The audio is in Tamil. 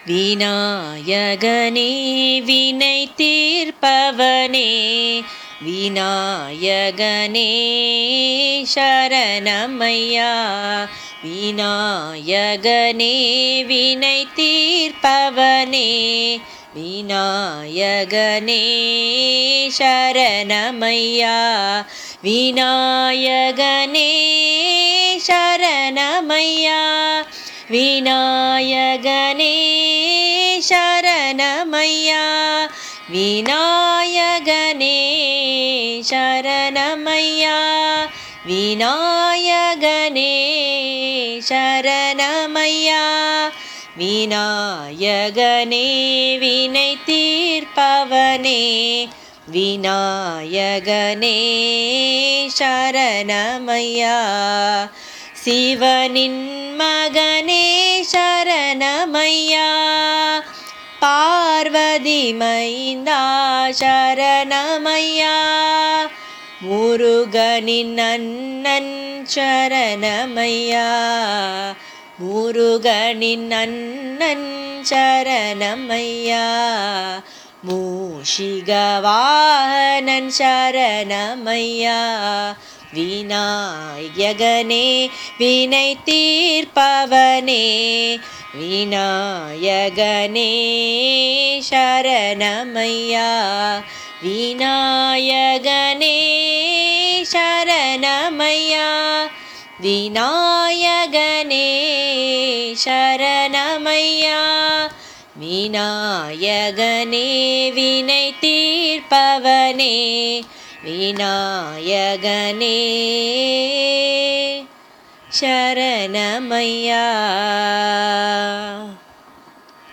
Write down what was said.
விநாயகனே வினை தீர்ப்பவனே விநாயகனே சரணமையா விநாயகனே வினை தீர்ப்பவனே விநாயகனே சரணமையா விநாயகனே சரணமையா விநாயகனே சரணமையா விநாயகனே சரணமையா விநாயகனே சரணமையா விநாயகனே வினை தீர்ப்பவனே விநாயகனே சரணமையா சிவனின் மகனே சரணமையா பார்வதி மைந்தா சரணமையா முருகனின் அண்ணன் சரணமையா முருகனின் அண்ணன் சரணமையா மூஷிகவாகனன் சரணமையா விநாயகனே வினை தீர்ப்பவனே விநாயகனே சரணமையா விநாயகனே சரணமையா விநாயகனே சரணமையா விநாயகனே வினை தீர்ப்பவனே விநாயகனே சரணமையா